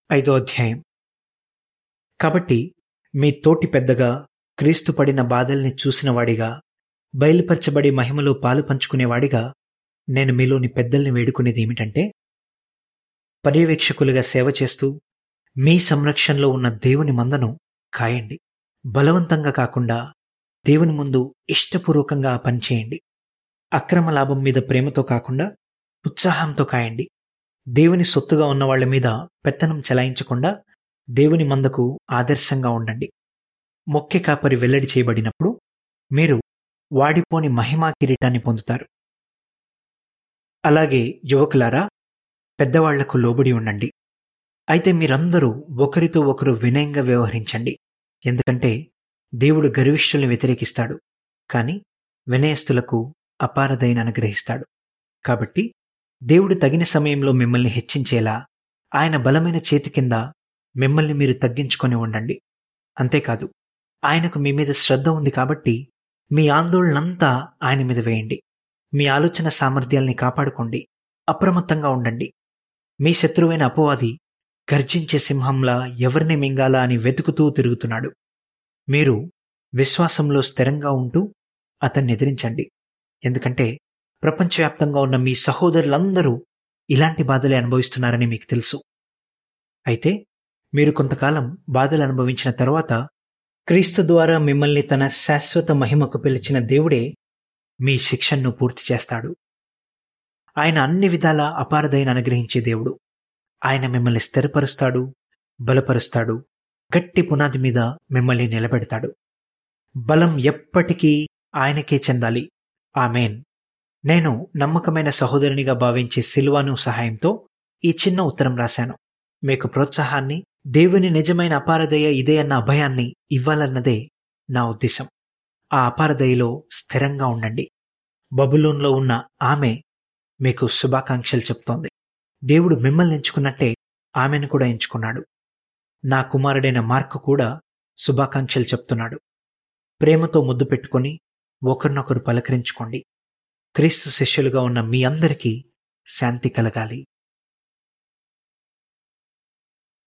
ఐదో అధ్యాయం కాబట్టి మీ తోటి పెద్దగా క్రీస్తు పడిన బాధల్ని చూసినవాడిగా బయలుపరచబడి మహిమలో పాలు పంచుకునేవాడిగా నేను మీలోని పెద్దల్ని వేడుకునేది ఏమిటంటే పర్యవేక్షకులుగా సేవ చేస్తూ మీ సంరక్షణలో ఉన్న దేవుని మందను కాయండి బలవంతంగా కాకుండా దేవుని ముందు ఇష్టపూర్వకంగా పనిచేయండి అక్రమ లాభం మీద ప్రేమతో కాకుండా ఉత్సాహంతో కాయండి దేవుని సొత్తుగా ఉన్న వాళ్ళ మీద పెత్తనం చెలాయించకుండా దేవుని మందకు ఆదర్శంగా ఉండండి మొక్కె కాపరి వెల్లడి చేయబడినప్పుడు మీరు వాడిపోని మహిమా కిరీటాన్ని పొందుతారు అలాగే యువకులారా పెద్దవాళ్లకు లోబడి ఉండండి అయితే మీరందరూ ఒకరితో ఒకరు వినయంగా వ్యవహరించండి ఎందుకంటే దేవుడు గర్విష్ఠుల్ని వ్యతిరేకిస్తాడు కానీ వినయస్తులకు అపారదైన అనుగ్రహిస్తాడు కాబట్టి దేవుడు తగిన సమయంలో మిమ్మల్ని హెచ్చించేలా ఆయన బలమైన చేతి కింద మిమ్మల్ని మీరు తగ్గించుకొని ఉండండి అంతేకాదు ఆయనకు మీ మీద శ్రద్ధ ఉంది కాబట్టి మీ ఆందోళనంతా ఆయన మీద వేయండి మీ ఆలోచన సామర్థ్యాల్ని కాపాడుకోండి అప్రమత్తంగా ఉండండి మీ శత్రువైన అపవాది గర్జించే సింహంలా ఎవరిని మింగాలా అని వెతుకుతూ తిరుగుతున్నాడు మీరు విశ్వాసంలో స్థిరంగా ఉంటూ అతన్ని ఎదిరించండి ఎందుకంటే ప్రపంచవ్యాప్తంగా ఉన్న మీ సహోదరులందరూ ఇలాంటి బాధలే అనుభవిస్తున్నారని మీకు తెలుసు అయితే మీరు కొంతకాలం బాధలు అనుభవించిన తర్వాత క్రీస్తు ద్వారా మిమ్మల్ని తన శాశ్వత మహిమకు పిలిచిన దేవుడే మీ శిక్షణను పూర్తి చేస్తాడు ఆయన అన్ని విధాల అపారదైన అనుగ్రహించే దేవుడు ఆయన మిమ్మల్ని స్థిరపరుస్తాడు బలపరుస్తాడు గట్టి పునాది మీద మిమ్మల్ని నిలబెడతాడు బలం ఎప్పటికీ ఆయనకే చెందాలి ఆమెన్ నేను నమ్మకమైన సహోదరునిగా భావించే సిల్వాను సహాయంతో ఈ చిన్న ఉత్తరం రాశాను మీకు ప్రోత్సాహాన్ని దేవుని నిజమైన అపారదయ ఇదే అన్న అభయాన్ని ఇవ్వాలన్నదే నా ఉద్దేశం ఆ అపారదయలో స్థిరంగా ఉండండి బబులోన్లో ఉన్న ఆమె మీకు శుభాకాంక్షలు చెప్తోంది దేవుడు మిమ్మల్ని ఎంచుకున్నట్టే ఆమెను కూడా ఎంచుకున్నాడు నా కుమారుడైన మార్కు కూడా శుభాకాంక్షలు చెప్తున్నాడు ప్రేమతో ముద్దు పెట్టుకొని ఒకరినొకరు పలకరించుకోండి క్రీస్తు శిష్యులుగా ఉన్న మీ అందరికీ శాంతి కలగాలి